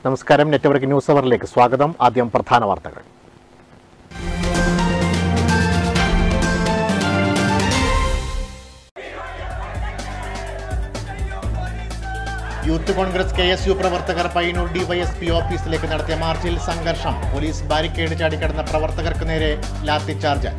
നമസ്കാരം network news അവറിലേക്ക് സ്വാഗതം ആദ്യം പ്രധാന വാർത്തകൾ youth Congress K S U പ്രവർത്തകർ പയ്യന്നൂർ ഡിവൈഎസ്പി ഓഫീസിലേക്ക് നടത്തിയ മാർച്ചിൽ സംഘർഷം പോലീസ് ബാരിക്കേഡ് ചാടിക്കടന്ന പ്രവർത്തകർക്ക് നേരെ ലാത്തിചാർജ്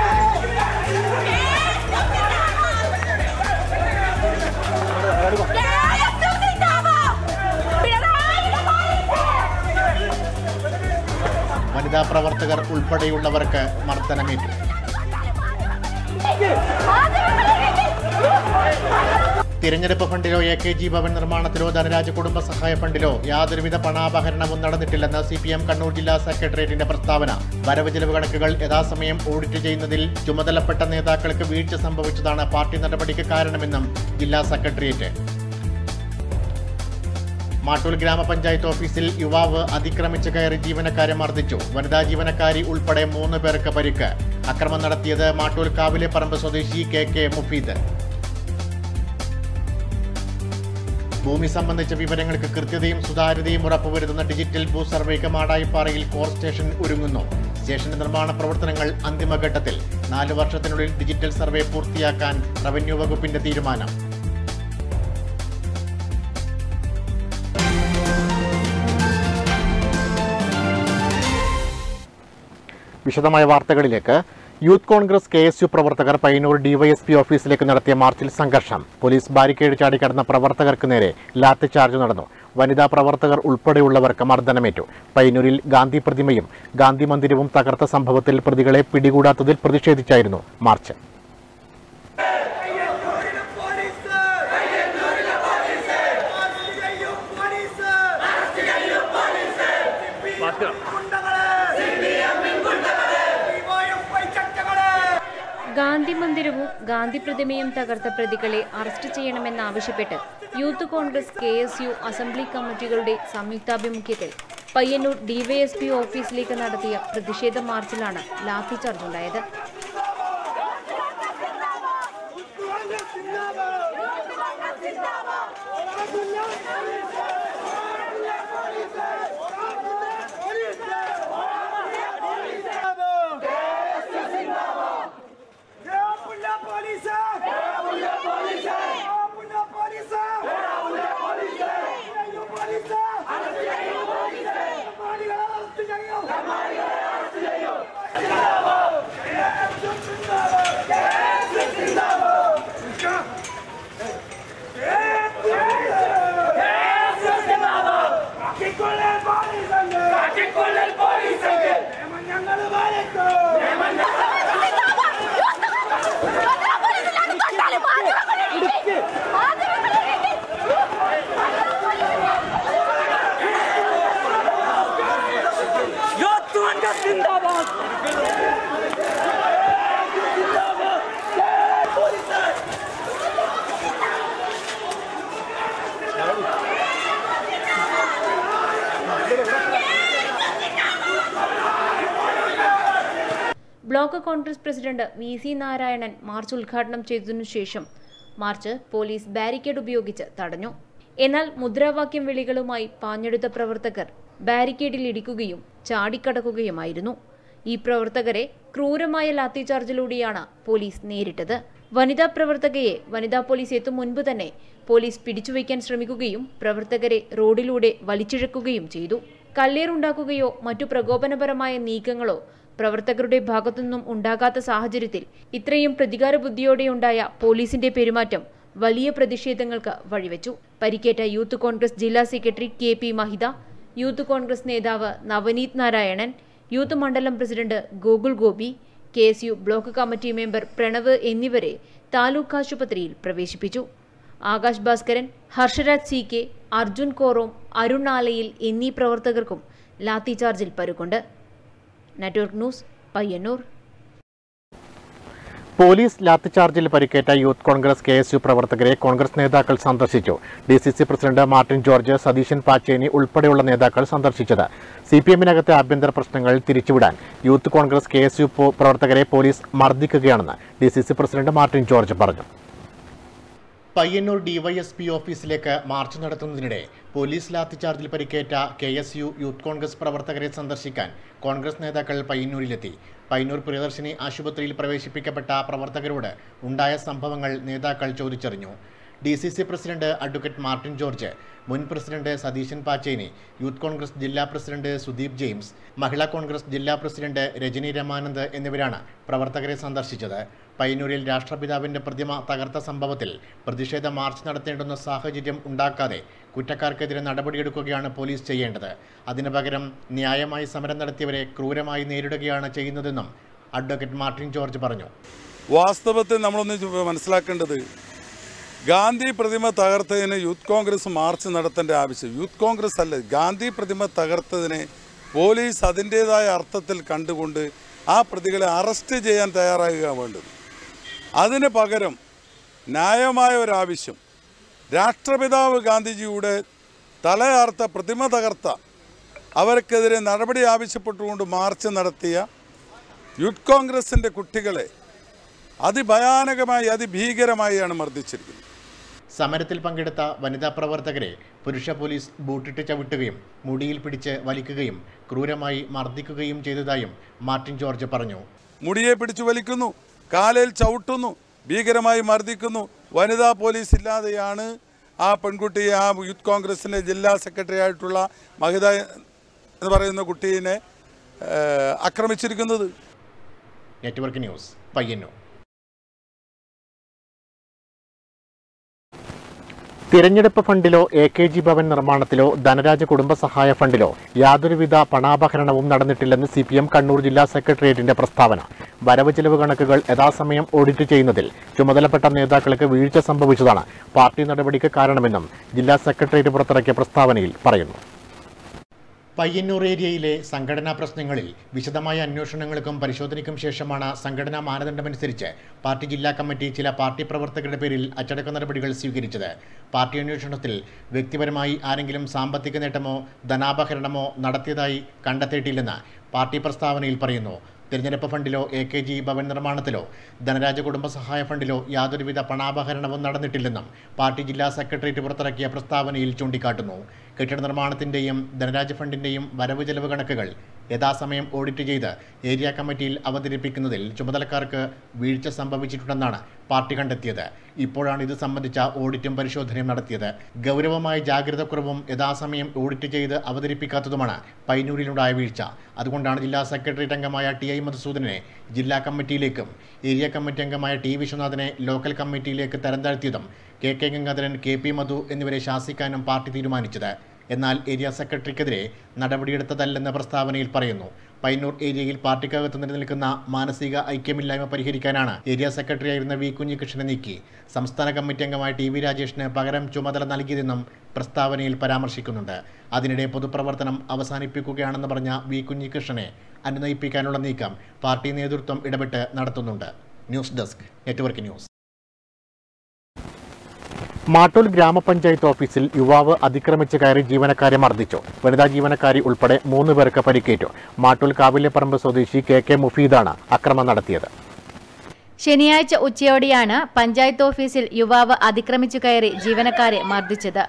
വനിതാ പ്രവർത്തകർ ഉൾപ്പെടെയുള്ളവർക്ക് മർദ്ദനമേറ്റു തിരഞ്ഞെടുപ്പ് ഫണ്ടിലോ എ കെ ജി ഭവൻ നിർമ്മാണത്തിലോ ധനരാജ കുടുംബ സഹായ ഫണ്ടിലോ യാതൊരുവിധ പണാപഹരണവും നടന്നിട്ടില്ലെന്ന് സി പി എം കണ്ണൂർ ജില്ലാ സെക്രട്ടേറിയറ്റിന്റെ പ്രസ്താവന വരവ് ചെലവ് കണക്കുകൾ യഥാസമയം ഓഡിറ്റ് ചെയ്യുന്നതിൽ ചുമതലപ്പെട്ട നേതാക്കൾക്ക് വീഴ്ച സംഭവിച്ചതാണ് പാർട്ടി നടപടിക്ക് കാരണമെന്നും ജില്ലാ സെക്രട്ടേറിയറ്റ് മാട്ടൂൽ ഗ്രാമപഞ്ചായത്ത് ഓഫീസിൽ യുവാവ് അതിക്രമിച്ച് കയറി ജീവനക്കാരെ മർദ്ദിച്ചു വനിതാ ജീവനക്കാരി ഉൾപ്പെടെ മൂന്ന് പേർക്ക് പരിക്ക് അക്രമം നടത്തിയത് മാട്ടൂൽ കാവിലെ പറമ്പ് സ്വദേശി കെ കെ മുഫീദ് ഭൂമി സംബന്ധിച്ച വിവരങ്ങൾക്ക് കൃത്യതയും സുതാര്യതയും ഉറപ്പുവരുത്തുന്ന ഡിജിറ്റൽ ഭൂ സർവേക്ക് മാടായിപ്പാറയിൽ കോർ സ്റ്റേഷൻ ഒരുങ്ങുന്നു സ്റ്റേഷന്റെ നിർമ്മാണ പ്രവർത്തനങ്ങൾ അന്തിമഘട്ടത്തിൽ നാല് വർഷത്തിനുള്ളിൽ ഡിജിറ്റൽ സർവേ പൂർത്തിയാക്കാൻ റവന്യൂ വകുപ്പിന്റെ തീരുമാനം വിശദമായ വാർത്തകളിലേക്ക് youth Congress K S U പ്രവർത്തകർ പയ്യന്നൂർ ഡിവൈഎസ്പി ഓഫീസിലേക്ക് നടത്തിയ മാർച്ചിൽ സംഘർഷം പോലീസ് ബാരിക്കേഡ് ചാടിക്കടന്ന പ്രവർത്തകർക്ക് നേരെ ലാത്തി ചാർജ് നടന്നു വനിതാ പ്രവർത്തകർ ഉൾപ്പെടെയുള്ളവർക്ക് മർദ്ദനമേറ്റു പയ്യന്നൂരിൽ ഗാന്ധി പ്രതിമയും ഗാന്ധി മന്ദിരവും തകർത്ത സംഭവത്തിൽ പ്രതികളെ പിടികൂടാത്തതിൽ പ്രതിഷേധിച്ചായിരുന്നു മാർച്ച് ഗാന്ധി മന്ദിരവും ഗാന്ധി പ്രതിമയും തകർത്ത പ്രതികളെ അറസ്റ്റ് ചെയ്യണമെന്നാവശ്യപ്പെട്ട് youth Congress K S U assembly കമ്മിറ്റികളുടെ സംയുക്താഭിമുഖ്യത്തിൽ പയ്യന്നൂർ ഡിവൈഎസ്പി ഓഫീസിലേക്ക് നടത്തിയ പ്രതിഷേധ മാർച്ചിലാണ് ലാത്തിചാർജ് ഉണ്ടായത് യൂത്ത് കോൺഗ്രസ് സിന്ദാബാദ് block Congress president V C Narayanan march ഉദ്ഘാടനം ചെയ്തതിനു ശേഷം മാർച്ച് പോലീസ് ബാരിക്കേഡ് ഉപയോഗിച്ച് തടഞ്ഞു എന്നാൽ മുദ്രാവാക്യം വിളികളുമായി പാഞ്ഞെടുത്ത പ്രവർത്തകർ ബാരിക്കേഡിൽ ഇടിക്കുകയും ചാടിക്കടക്കുകയുമായിരുന്നു ഈ പ്രവർത്തകരെ ക്രൂരമായ ലാത്തിചാർജിലൂടെയാണ് പോലീസ് നേരിട്ടത് വനിതാ പ്രവർത്തകയെ വനിതാ പോലീസ് എത്തും മുൻപ് തന്നെ പോലീസ് പിടിച്ചുവയ്ക്കാൻ ശ്രമിക്കുകയും പ്രവർത്തകരെ റോഡിലൂടെ വലിച്ചിഴക്കുകയും ചെയ്തു കല്ലേറുണ്ടാക്കുകയോ മറ്റു പ്രകോപനപരമായ നീക്കങ്ങളോ പ്രവർത്തകരുടെ ഭാഗത്തുനിന്നും ഉണ്ടാകാത്ത സാഹചര്യത്തിൽ ഇത്രയും പ്രതികാര ബുദ്ധിയോടെയുണ്ടായ പോലീസിന്റെ പെരുമാറ്റം വലിയ പ്രതിഷേധങ്ങൾക്ക് വഴിവെച്ചു പരിക്കേറ്റ യൂത്ത് കോൺഗ്രസ് ജില്ലാ secretary K P Mahitha youth Congress നേതാവ് നവനീത് നാരായണൻ യൂത്ത് മണ്ഡലം president Gokul Gopi K S U block committee member Pranav എന്നിവരെ താലൂക്ക് ആശുപത്രിയിൽ പ്രവേശിപ്പിച്ചു ആകാശ് ഭാസ്കരൻ ഹർഷരാജ് സി കെ അർജുൻ കോറോം അരുൺ ആലയിൽ എന്നീ പ്രവർത്തകർക്കും ലാത്തിചാർജിൽ പരുക്കുണ്ട് നെറ്റ്വർക്ക് ന്യൂസ് പയ്യന്നൂർ പോലീസ് ലാത്തിചാർജിൽ പരിക്കേറ്റ youth Congress K S U പ്രവർത്തകരെ കോൺഗ്രസ് നേതാക്കൾ സന്ദർശിച്ചു D C C president Martin George Satheesan Pacheni ഉൾപ്പെടെയുള്ള നേതാക്കൾ സന്ദർശിച്ചത് സി പി എമ്മിനകത്തെ ആഭ്യന്തര പ്രശ്നങ്ങൾ തിരിച്ചുവിടാൻ youth Congress K S U പ്രവർത്തകരെ പോലീസ് മർദ്ദിക്കുകയാണെന്ന് D C C president Martin George പറഞ്ഞു പയ്യന്നൂർ ഡിവൈഎസ്പി ഓഫീസിലേക്ക് മാർച്ച് നടത്തുന്നതിനിടെ പോലീസ് ലാത്തിച്ചാർജിൽ പരിക്കേറ്റ K S U youth Congress പ്രവർത്തകരെ സന്ദർശിക്കാൻ കോൺഗ്രസ് നേതാക്കൾ പയ്യന്നൂരിലെത്തി പയ്യന്നൂർ പ്രിയദർശിനി ആശുപത്രിയിൽ പ്രവേശിപ്പിക്കപ്പെട്ട പ്രവർത്തകരോട് ഉണ്ടായ സംഭവങ്ങൾ നേതാക്കൾ ചോദിച്ചറിഞ്ഞു D C C president advocate Martin George മുൻ പ്രസിഡന്റ് സതീശൻ പാച്ചേനി യൂത്ത് കോൺഗ്രസ് ജില്ലാ president Sudeep James Mahila Congress ജില്ലാ പ്രസിഡന്റ് രജനി രമാനന്ദ് എന്നിവരാണ് പ്രവർത്തകരെ സന്ദർശിച്ചത് പയ്യന്നൂരിൽ രാഷ്ട്രപിതാവിന്റെ പ്രതിമ തകർത്ത സംഭവത്തിൽ പ്രതിഷേധ മാർച്ച് നടത്തേണ്ടുന്ന സാഹചര്യം ഉണ്ടാക്കാതെ കുറ്റക്കാർക്കെതിരെ നടപടിയെടുക്കുകയാണ് പോലീസ് ചെയ്യേണ്ടത് അതിനു പകരം ന്യായമായി സമരം നടത്തിയവരെ ക്രൂരമായി നേരിടുകയാണ് ചെയ്യുന്നതെന്നും അഡ്വക്കേറ്റ് മാർട്ടിൻ ജോർജ് പറഞ്ഞു വാസ്തവത്തിൽ നമ്മളൊന്ന് മനസ്സിലാക്കേണ്ടത് ഗാന്ധി പ്രതിമ തകർത്തതിന് യൂത്ത് കോൺഗ്രസ് മാർച്ച് നടത്തേണ്ട ആവശ്യം യൂത്ത് കോൺഗ്രസ് അല്ല ഗാന്ധി പ്രതിമ തകർത്തതിനെ പോലീസ് അതിൻ്റേതായ അർത്ഥത്തിൽ കണ്ടുകൊണ്ട് ആ പ്രതികളെ അറസ്റ്റ് ചെയ്യാൻ തയ്യാറാകുക വേണ്ടത് അതിന് പകരം ന്യായമായ ഒരാവശ്യം രാഷ്ട്രപിതാവ് ഗാന്ധിജിയുടെ തലയാർത്ത പ്രതിമ തകർത്ത അവർക്കെതിരെ നടപടി ആവശ്യപ്പെട്ടുകൊണ്ട് മാർച്ച് നടത്തിയ യൂത്ത് കോൺഗ്രസിൻ്റെ കുട്ടികളെ അതിഭയാനകമായി അതിഭീകരമായാണ് മർദ്ദിച്ചിരിക്കുന്നത് സമരത്തിൽ പങ്കെടുത്ത വനിതാ പ്രവർത്തകരെ പുരുഷ പോലീസ് ബൂട്ടിട്ട് ചവിട്ടുകയും മുടിയിൽ പിടിച്ച് വലിക്കുകയും ക്രൂരമായി മർദ്ദിക്കുകയും ചെയ്തതായും മാർട്ടിൻ ജോർജ് പറഞ്ഞു മുടിയെ പിടിച്ചു വലിക്കുന്നു കാലിൽ ചവിട്ടുന്നു ഭീകരമായി മർദ്ദിക്കുന്നു വനിതാ പോലീസ് ഇല്ലാതെയാണ് ആ പെൺകുട്ടിയെ ആ യൂത്ത് കോൺഗ്രസിൻ്റെ ജില്ലാ സെക്രട്ടറി ആയിട്ടുള്ള മഹിത എന്ന് പറയുന്ന കുട്ടീനെ ഏഹ്, ആക്രമിച്ചിരിക്കുന്നത് നെറ്റ്വർക്ക് ന്യൂസ് പയ്യന്നൂർ തിരഞ്ഞെടുപ്പ് ഫണ്ടിലോ എ കെ ജി ഭവൻ നിർമ്മാണത്തിലോ ധനരാജ കുടുംബസഹായ ഫണ്ടിലോ യാതൊരുവിധ പണാപഹരണവും നടന്നിട്ടില്ലെന്ന് സി പി എം കണ്ണൂർ ജില്ലാ സെക്രട്ടേറിയറ്റിന്റെ പ്രസ്താവന വരവ് ചെലവ് കണക്കുകൾ യഥാസമയം ഓഡിറ്റ് ചെയ്യുന്നതിൽ ചുമതലപ്പെട്ട നേതാക്കൾക്ക് വീഴ്ച സംഭവിച്ചതാണ് പാർട്ടി നടപടിക്ക് കാരണമെന്നും ജില്ലാ സെക്രട്ടേറിയറ്റ് പുറത്തിറക്കിയ പ്രസ്താവനയിൽ പറയുന്നു പയ്യന്നൂർ ഏരിയയിലെ സംഘടനാ പ്രശ്നങ്ങളിൽ വിശദമായ അന്വേഷണങ്ങൾക്കും പരിശോധനയ്ക്കും ശേഷമാണ് സംഘടനാ മാനദണ്ഡമനുസരിച്ച് പാർട്ടി ജില്ലാ കമ്മിറ്റി ചില പാർട്ടി പ്രവർത്തകരുടെ പേരിൽ അച്ചടക്ക നടപടികൾ സ്വീകരിച്ചത് പാർട്ടി അന്വേഷണത്തിൽ വ്യക്തിപരമായി ആരെങ്കിലും സാമ്പത്തിക നേട്ടമോ ധനാപഹരണമോ നടത്തിയതായി കണ്ടെത്തിയിട്ടില്ലെന്ന് പാർട്ടി പ്രസ്താവനയിൽ പറയുന്നു തിരഞ്ഞെടുപ്പ് ഫണ്ടിലോ എ കെ ജി ഭവൻ നിർമ്മാണത്തിലോ ധനരാജ കുടുംബസഹായ ഫണ്ടിലോ യാതൊരുവിധ പണാപഹരണവും നടന്നിട്ടില്ലെന്നും പാർട്ടി ജില്ലാ സെക്രട്ടേറിയറ്റ് പുറത്തിറക്കിയ പ്രസ്താവനയിൽ ചൂണ്ടിക്കാട്ടുന്നു കെട്ടിട നിർമ്മാണത്തിന്റെയും ധനരാജ ഫണ്ടിന്റെയും വരവ് ചെലവ് കണക്കുകൾ യഥാസമയം ഓഡിറ്റ് ചെയ്ത് ഏരിയ കമ്മിറ്റിയിൽ അവതരിപ്പിക്കുന്നതിൽ ചുമതലക്കാർക്ക് വീഴ്ച സംഭവിച്ചിട്ടുണ്ടെന്നാണ് പാർട്ടി കണ്ടെത്തിയത് ഇപ്പോഴാണ് ഇത് സംബന്ധിച്ച ഓഡിറ്റും പരിശോധനയും നടത്തിയത് ഗൗരവമായ ജാഗ്രതക്കുറവും യഥാസമയം ഓഡിറ്റ് ചെയ്ത് അവതരിപ്പിക്കാത്തതുമാണ് പൈനൂരിലുണ്ടായ വീഴ്ച അതുകൊണ്ടാണ് ജില്ലാ സെക്രട്ടേറിയറ്റ് അംഗമായ ടി ഐ മധുസൂദനെ ജില്ലാ കമ്മിറ്റിയിലേക്കും ഏരിയ കമ്മിറ്റി അംഗമായ ടി വിശ്വനാഥനെ ലോക്കൽ കമ്മിറ്റിയിലേക്ക് തരംതാഴ്ത്തിയതും K K Gangadharan K P Madhu എന്നിവരെ ശാസിക്കാനും പാർട്ടി തീരുമാനിച്ചത് എന്നാൽ ഏരിയ സെക്രട്ടറിക്കെതിരെ നടപടിയെടുത്തതല്ലെന്ന പ്രസ്താവനയിൽ പറയുന്നു പയ്യന്നൂർ ഏരിയയിൽ പാർട്ടിക്കകത്ത് നിലനിൽക്കുന്ന മാനസിക ഐക്യമില്ലായ്മ പരിഹരിക്കാനാണ് ഏരിയ സെക്രട്ടറിയായിരുന്ന വി കുഞ്ഞികൃഷ്ണനെ നീക്കി സംസ്ഥാന കമ്മിറ്റി അംഗമായ ടി വി രാജേഷിന് പകരം ചുമതല നൽകിയതെന്നും പ്രസ്താവനയിൽ പരാമർശിക്കുന്നുണ്ട് അതിനിടെ പൊതുപ്രവർത്തനം അവസാനിപ്പിക്കുകയാണെന്ന് പറഞ്ഞ വി കുഞ്ഞികൃഷ്ണനെ അനുനയിപ്പിക്കാനുള്ള നീക്കം പാർട്ടി നേതൃത്വം ഇടപെട്ട് നടത്തുന്നുണ്ട് news desk network news Mattool ഗ്രാമപഞ്ചായത്ത് ഓഫീസിൽ യുവാവ് അതിക്രമിച്ച് കയറി ജീവനക്കാരെ മർദ്ദിച്ചു വനിതാ ജീവനക്കാരി ഉൾപ്പെടെ മൂന്ന് പേർക്ക് പരിക്കേറ്റു മാട്ടൂൽ കാവിലെപ്പറമ്പ് സ്വദേശി കെ കെ മുഫീദാണ് അക്രമം നടത്തിയത് ശനിയാഴ്ച ഉച്ചയോടെയാണ് പഞ്ചായത്ത് ഓഫീസിൽ യുവാവ് അതിക്രമിച്ചു കയറി ജീവനക്കാരെ മർദ്ദിച്ചത്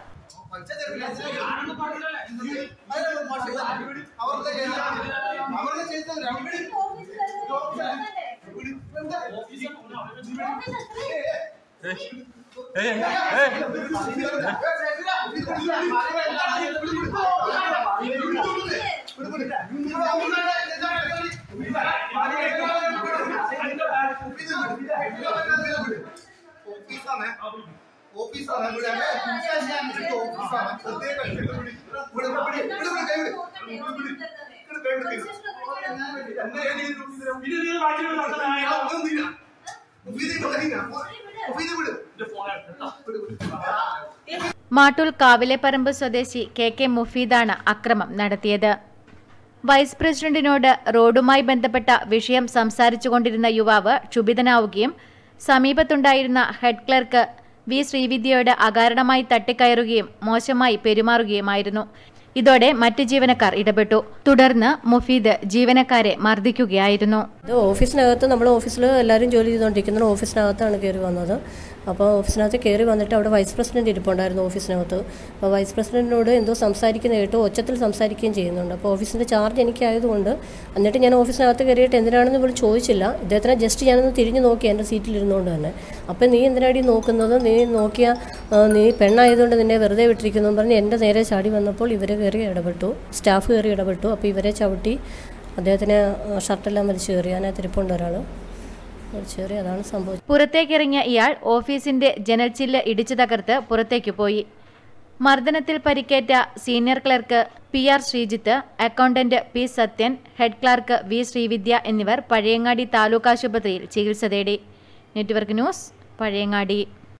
ഓഫീസാണ് ഓഫീസാണ് ഇവിടെ ഇത് ഓഫീസാണ് പ്രത്യേകം ഇവിടെ ഇവിടെ ഇവിടെ ഇവിടെ ഇവിടെ കൈ വിട്. ഇവിടെ കൈ വിട്, കൈ വിട്. എന്നെ ഏത് രീതിയിൽ നോക്കിത്തരാം? ഞാൻ ഒന്നുമില്ല. ഓഫീസിൽ കൊണ്ടുപോയില്ല. ഓഫീസിൽ വിട്. വിട്, വിട്. മാട്ടൂൽ കാവിലെപ്പറമ്പ് സ്വദേശി കെ കെ മുഫീദാണ് അക്രമം നടത്തിയത് വൈസ് പ്രസിഡന്റിനോട് റോഡുമായി ബന്ധപ്പെട്ട വിഷയം സംസാരിച്ചുകൊണ്ടിരുന്ന യുവാവ് ക്ഷുഭിതനാവുകയും സമീപത്തുണ്ടായിരുന്ന ഹെഡ് ക്ലർക്ക് വി ശ്രീവിദ്യയോട് അകാരണമായി തട്ടിക്കയറുകയും മോശമായി പെരുമാറുകയുമായിരുന്നു ഇതോടെ മറ്റ് ജീവനക്കാർ ഇടപെട്ടു തുടർന്ന് മുഫീദ് ജീവനക്കാരെ മർദ്ദിക്കുകയായിരുന്നു ഇത് ഓഫീസിനകത്ത് നമ്മൾ ഓഫീസിൽ എല്ലാവരും ജോലി ചെയ്തുകൊണ്ടിരിക്കുന്ന ഓഫീസിനകത്താണ് കയറി വന്നത് അപ്പോൾ ഓഫീസിനകത്ത് കയറി വന്നിട്ട് അവിടെ വൈസ് പ്രസിഡന്റ് ഇരിപ്പുണ്ടായിരുന്നു ഓഫീസിനകത്ത് അപ്പോൾ വൈസ് പ്രസിഡന്റിനോട് എന്തോ സംസാരിക്കുന്ന കേട്ട് ഒച്ചത്തിൽ സംസാരിക്കുകയും ചെയ്യുന്നുണ്ട് അപ്പോൾ ഓഫീസിൻ്റെ ചാർജ് എനിക്കായതുകൊണ്ട് എന്നിട്ട് ഞാൻ ഓഫീസിനകത്ത് കയറിയിട്ട് എന്തിനാണെന്ന് ഇവിടെ ചോദിച്ചില്ല ഇദ്ദേഹത്തിനെ ജസ്റ്റ് ഞാനൊന്ന് തിരിഞ്ഞു നോക്കി എൻ്റെ സീറ്റിൽ ഇരുന്നുകൊണ്ട് തന്നെ അപ്പം നീ എന്തിനാടി നോക്കുന്നത് നീ നോക്കിയ ആ, നീ പെണ്ണായതുകൊണ്ട് നിന്നെ വെറുതെ വിട്ടിരിക്കുന്നു എന്ന് പറഞ്ഞ് എൻ്റെ നേരെ ചാടി വന്നപ്പോൾ ഇവർ കയറി ഇടപെട്ടു സ്റ്റാഫ് കയറി ഇടപെട്ടു അപ്പോൾ ഇവരെ ചവിട്ടി അദ്ദേഹത്തിന് ആ, ഷർട്ടെല്ലാം വലിച്ചു കയറി അതിനകത്ത് ഇരിപ്പുണ്ട് ഒരാൾ വലിച്ചു കയറി അതാണ് സംഭവിച്ചത് പുറത്തേക്കിറങ്ങിയ ഇയാൾ ഓഫീസിന്റെ ജനൽച്ചില്ല് ഇടിച്ചു തകർത്ത് പുറത്തേക്ക് പോയി മർദ്ദനത്തിൽ പരിക്കേറ്റ senior clerk P R Sreejith accountant P Sathyan head clerk V Sreevidya എന്നിവർ പഴയങ്ങാടി താലൂക്ക് ആശുപത്രിയിൽ ചികിത്സ തേടി നെറ്റ്വർക്ക് ന്യൂസ് പഴയങ്ങാടി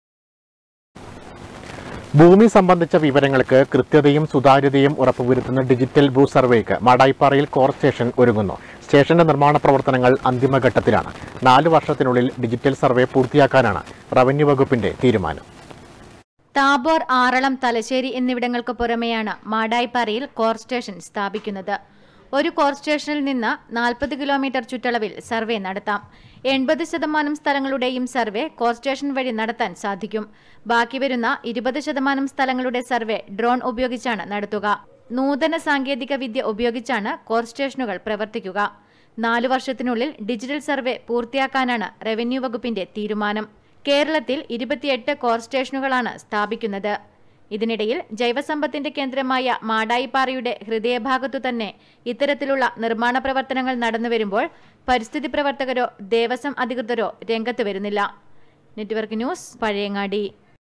ഭൂമി സംബന്ധിച്ച വിവരങ്ങൾക്ക് കൃത്യതയും സുതാര്യതയും ഉറപ്പുവരുത്തുന്ന ഡിജിറ്റൽ ഭൂ സർവേക്ക് മാടായിപ്പാറയിൽ കോർ സ്റ്റേഷൻ ഒരുങ്ങുന്നു സ്റ്റേഷന്റെ നിർമ്മാണ പ്രവർത്തനങ്ങൾ അന്തിമഘട്ടത്തിലാണ് നാല് വർഷത്തിനുള്ളിൽ ഡിജിറ്റൽ സർവേ പൂർത്തിയാക്കാനാണ് റവന്യൂ വകുപ്പിന്റെ തീരുമാനം താബോർ ആറളം തലശ്ശേരി എന്നിവിടങ്ങൾക്ക് പുറമെയാണ് മാടായിപ്പാറയിൽ കോർ സ്റ്റേഷൻ സ്ഥാപിക്കുന്നത് ഒരു കോർ സ്റ്റേഷനിൽ നിന്ന് നാൽപ്പത് കിലോമീറ്റർ ചുറ്റളവിൽ സർവേ നടത്താം എൺപത് ശതമാനം സ്ഥലങ്ങളുടെയും സർവേ കോർ സ്റ്റേഷൻ വഴി നടത്താൻ സാധിക്കും ബാക്കി വരുന്ന ഇരുപത് ശതമാനം സ്ഥലങ്ങളുടെ സർവേ ഡ്രോൺ ഉപയോഗിച്ചാണ് നടത്തുക നൂതന സാങ്കേതിക വിദ്യ ഉപയോഗിച്ചാണ് കോർ സ്റ്റേഷനുകൾ പ്രവർത്തിക്കുക നാലു വർഷത്തിനുള്ളിൽ ഡിജിറ്റൽ സർവേ പൂർത്തിയാക്കാനാണ് റവന്യൂ വകുപ്പിന്റെ തീരുമാനം കേരളത്തിൽ ഇരുപത്തിയെട്ട് കോർ സ്റ്റേഷനുകളാണ് സ്ഥാപിക്കുന്നത് ഇതിനിടയിൽ ജൈവസമ്പത്തിന്റെ കേന്ദ്രമായ മാടായിപ്പാറയുടെ ഹൃദയഭാഗത്തു തന്നെ ഇത്തരത്തിലുള്ള നിർമ്മാണ പ്രവർത്തനങ്ങൾ നടന്നുവരുമ്പോൾ പരിസ്ഥിതി പ്രവർത്തകരോ ദേവസ്വം അധികൃതരോ രംഗത്ത് വരുന്നില്ല നെറ്റ്വർക്ക് ന്യൂസ് പഴയങ്ങാടി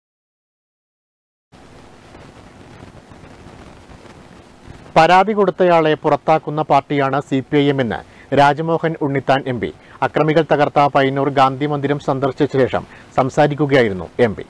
പരാതി കൊടുത്തയാളെ പുറത്താക്കുന്ന പാർട്ടിയാണ് സി പി ഐ എം എന്ന് രാജ്മോഹൻ ഉണ്ണിത്താൻ എം പി അക്രമികൾ തകർത്ത പയ്യന്നൂർ ഗാന്ധി മന്ദിരം സന്ദർശിച്ച ശേഷം സംസാരിക്കുകയായിരുന്നു എം പി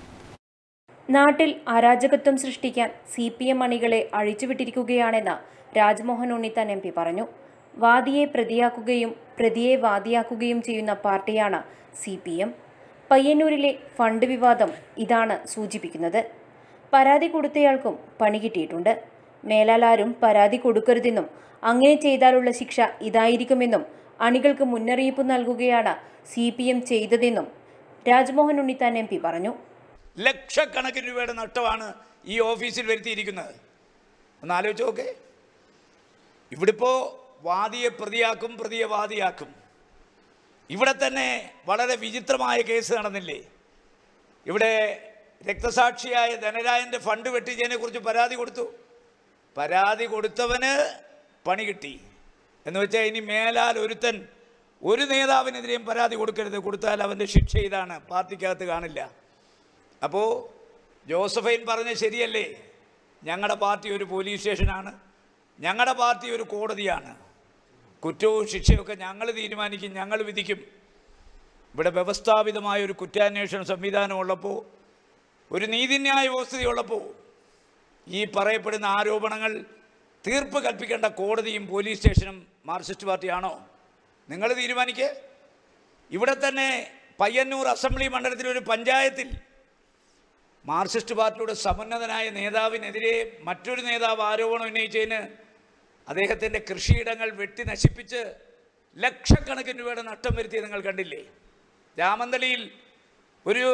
നാട്ടിൽ അരാജകത്വം സൃഷ്ടിക്കാൻ സി പി എം അണികളെ അഴിച്ചുവിട്ടിരിക്കുകയാണെന്ന് രാജ്മോഹൻ ഉണ്ണിത്താൻ എം പി പറഞ്ഞു വാദിയെ പ്രതിയാക്കുകയും പ്രതിയെ വാദിയാക്കുകയും ചെയ്യുന്ന പാർട്ടിയാണ് സി പി എം പയ്യന്നൂരിലെ ഫണ്ട് വിവാദം ഇതാണ് സൂചിപ്പിക്കുന്നത് പരാതി കൊടുത്തയാൾക്കും പണി കിട്ടിയിട്ടുണ്ട് മേലാലാരും പരാതി കൊടുക്കരുതെന്നും അങ്ങനെ ചെയ്താലുള്ള ശിക്ഷ ഇതായിരിക്കുമെന്നും അണികൾക്ക് മുന്നറിയിപ്പ് നൽകുകയാണ് സി പി എം ചെയ്തതെന്നും രാജ്മോഹൻ ഉണ്ണിത്താൻ എം പി പറഞ്ഞു ലക്ഷക്കണക്കിന് രൂപയുടെ നഷ്ടമാണ് ഈ ഓഫീസിൽ വരുത്തിയിരിക്കുന്നത് ഒന്ന് ആലോചിച്ച് നോക്കേ ഇവിടിപ്പോൾ വാദിയെ പ്രതിയാക്കും പ്രതിയെ വാദിയാക്കും ഇവിടെ തന്നെ വളരെ വിചിത്രമായ കേസ് നടന്നില്ലേ ഇവിടെ രക്തസാക്ഷിയായ ധനരാജൻ്റെ ഫണ്ട് വെട്ടിച്ചതിനെ കുറിച്ച് പരാതി കൊടുത്തു പരാതി കൊടുത്തവന് പണി കിട്ടി എന്ന് വെച്ചാൽ ഇനി മേലാൽ ഒരുത്തൻ ഒരു നേതാവിനെതിരെയും പരാതി കൊടുക്കരുത് കൊടുത്താൽ അവൻ്റെ ശിക്ഷ ഇതാണ് പാർട്ടിക്കകത്ത് കാണില്ല അപ്പോൾ ജോസഫൈൻ പറഞ്ഞ ശരിയല്ലേ ഞങ്ങളുടെ പാർട്ടി ഒരു പോലീസ് സ്റ്റേഷനാണ് ഞങ്ങളുടെ പാർട്ടി ഒരു കോടതിയാണ് കുറ്റവും ശിക്ഷയൊക്കെ ഞങ്ങൾ തീരുമാനിക്കും ഞങ്ങൾ വിധിക്കും ഇവിടെ വ്യവസ്ഥാപിതമായ ഒരു കുറ്റാന്വേഷണ സംവിധാനം ഉള്ളപ്പോൾ ഒരു നീതിന്യായ വ്യവസ്ഥയുള്ളപ്പോൾ ഈ പറയപ്പെടുന്ന ആരോപണങ്ങൾ തീർപ്പ് കൽപ്പിക്കേണ്ട കോടതിയും പോലീസ് സ്റ്റേഷനും മാർക്സിസ്റ്റ് പാർട്ടിയാണോ നിങ്ങൾ തീരുമാനിക്കേ ഇവിടെ തന്നെ പയ്യന്നൂർ അസംബ്ലി മണ്ഡലത്തിലെ ഒരു പഞ്ചായത്തിൽ മാർക്സിസ്റ്റ് പാർട്ടിയുടെ സമുന്നതനായ നേതാവിനെതിരെ മറ്റൊരു നേതാവ് ആരോപണം ഉന്നയിച്ചതിന് അദ്ദേഹത്തിൻ്റെ കൃഷിയിടങ്ങൾ വെട്ടി നശിപ്പിച്ച് ലക്ഷക്കണക്കിന് രൂപയുടെ നഷ്ടം വരുത്തിയത് നിങ്ങൾ കണ്ടില്ലേ രാമന്തളിയിൽ ഒരു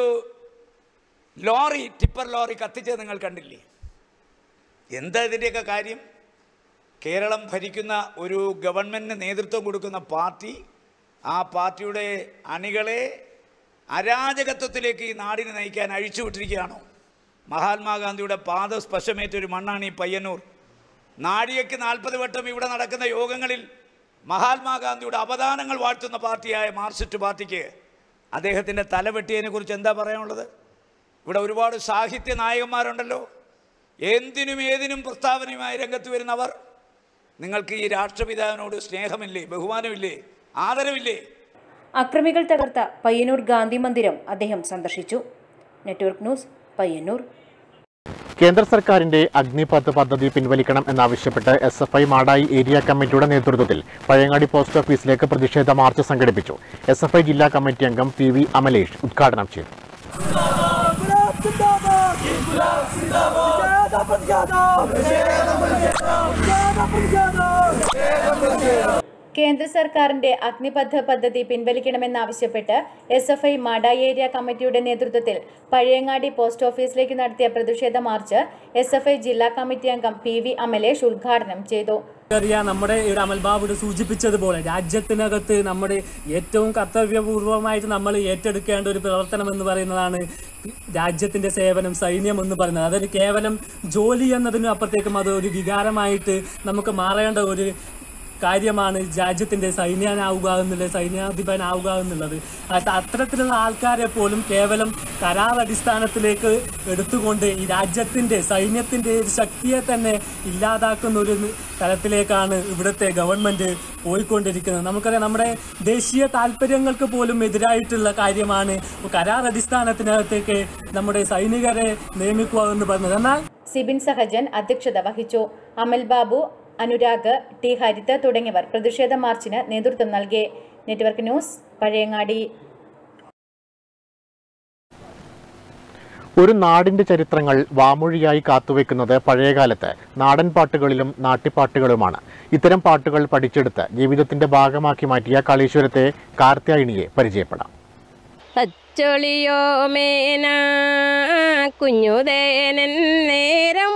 ലോറി ടിപ്പർ ലോറി കത്തിച്ചത് നിങ്ങൾ കണ്ടില്ലേ എന്താ ഇതിൻ്റെയൊക്കെ കാര്യം കേരളം ഭരിക്കുന്ന ഒരു ഗവൺമെൻറ്റിന് നേതൃത്വം കൊടുക്കുന്ന പാർട്ടി ആ പാർട്ടിയുടെ അണികളെ അരാജകത്വത്തിലേക്ക് ഈ നാടിനെ നയിക്കാൻ അഴിച്ചുവിട്ടിരിക്കുകയാണോ മഹാത്മാഗാന്ധിയുടെ പാദ സ്പർശമേറ്റ ഒരു മണ്ണാണ് ഈ പയ്യന്നൂർ നാഴികയ്ക്ക് നാൽപ്പത് വട്ടം ഇവിടെ നടക്കുന്ന യോഗങ്ങളിൽ മഹാത്മാഗാന്ധിയുടെ അവദാനങ്ങൾ വാഴ്ത്തുന്ന പാർട്ടിയായ മാർക്സിസ്റ്റ് പാർട്ടിക്ക് അദ്ദേഹത്തിൻ്റെ തലവെട്ടിയതിനെ കുറിച്ച് എന്താ പറയാനുള്ളത് ഇവിടെ ഒരുപാട് സാഹിത്യ നായകന്മാരുണ്ടല്ലോ എന്തിനും ഏതിനും പ്രസ്താവനയുമായി രംഗത്ത് വരുന്നവർ നിങ്ങൾക്ക് ഈ രാഷ്ട്രപിതാവിനോട് സ്നേഹമില്ലേ ബഹുമാനമില്ലേ ആദരവില്ലേ അക്രമികൾ തകർത്ത പയ്യന്നൂർ ഗാന്ധി മന്ദിരം അദ്ദേഹം സന്ദർശിച്ചു നെറ്റ്വർക്ക് ന്യൂസ് പയ്യന്നൂർ കേന്ദ്ര സർക്കാരിന്റെ അഗ്നിപഥ് പദ്ധതി പിൻവലിക്കണം എന്നാവശ്യപ്പെട്ട് S F I Madayi area കമ്മിറ്റിയുടെ നേതൃത്വത്തിൽ പഴയങ്ങാടി പോസ്റ്റ് ഓഫീസിലേക്ക് പ്രതിഷേധ മാർച്ച് സംഘടിപ്പിച്ചു എസ് എഫ് ഐ ജില്ലാ കമ്മിറ്റി അംഗം പി വി അമലേഷ് ഉദ്ഘാടനം ചെയ്തു കേന്ദ്ര സർക്കാരിന്റെ അഗ്നിപഥ പദ്ധതി പിൻവലിക്കണമെന്നാവശ്യപ്പെട്ട് S F I Madayi area കമ്മിറ്റിയുടെ നേതൃത്വത്തിൽ പഴയങ്ങാടി പോസ്റ്റ് ഓഫീസിലേക്ക് നടത്തിയ പ്രതിഷേധ മാർച്ച് എസ് എഫ് ഐ ജില്ലാ കമ്മിറ്റി അംഗം പി വി അമലേഷ് ഉദ്ഘാടനം ചെയ്തു അറിയാം നമ്മുടെ ഒരു അമൽബാബുടെ സൂചിപ്പിച്ചതുപോലെ രാജ്യത്തിനകത്ത് നമ്മുടെ ഏറ്റവും കർത്തവ്യപൂർവമായിട്ട് നമ്മൾ ഏറ്റെടുക്കേണ്ട ഒരു പ്രവർത്തനം എന്ന് പറയുന്നതാണ് രാജ്യത്തിന്റെ സേവനം സൈന്യം എന്ന് പറയുന്നത് അതൊരു കേവലം ജോലി എന്നതിനും അപ്പുറത്തേക്കും അത് ഒരു വികാരമായിട്ട് നമുക്ക് മാറേണ്ട ഒരു കാര്യമാണ് രാജ്യത്തിന്റെ സൈന്യനാവുക എന്നുള്ളത് സൈന്യാധിപനാവുക എന്നുള്ളത് അത് അത്തരത്തിലുള്ള ആൾക്കാരെ പോലും കേവലം കരാർ അടിസ്ഥാനത്തിലേക്ക് എടുത്തുകൊണ്ട് ഈ രാജ്യത്തിന്റെ സൈന്യത്തിന്റെ ഒരു ശക്തിയെ തന്നെ ഇല്ലാതാക്കുന്ന ഒരു തലത്തിലേക്കാണ് ഇവിടുത്തെ ഗവൺമെന്റ് പോയിക്കൊണ്ടിരിക്കുന്നത് നമുക്കറിയാം നമ്മുടെ ദേശീയ താല്പര്യങ്ങൾക്ക് പോലും എതിരായിട്ടുള്ള കാര്യമാണ് കരാർ അടിസ്ഥാനത്തിനകത്തേക്ക് നമ്മുടെ സൈനികരെ നിയമിക്കുക എന്ന് പറഞ്ഞത് എന്നാൽ സിബിൻ സഹജൻ അധ്യക്ഷത വഹിച്ചു അമൽ ബാബു അനുരാഗ് ടി ഹരിത തുടങ്ങിയവർ പ്രതിഷേധ മാർച്ചിന് നേതൃത്വം നൽകി നെറ്റ്വർക്ക് ന്യൂസ് പഴയങ്ങാടി ഒരു നാടിന്റെ ചരിത്രങ്ങൾ വാമൊഴിയായി കാത്തുവെക്കുന്നത് പഴയകാലത്ത് നാടൻ പാട്ടുകളിലും നാട്ടിപ്പാട്ടുകളുമാണ് ഇത്തരം പാട്ടുകൾ പഠിച്ചെടുത്ത് ജീവിതത്തിന്റെ ഭാഗമാക്കി മാറ്റിയ കളീശ്വരത്തെ കാർത്യായനിയെ പരിചയപ്പെടാം തച്ചൊളിയോ മേന കുഞ്ഞുദേനൻ നേരം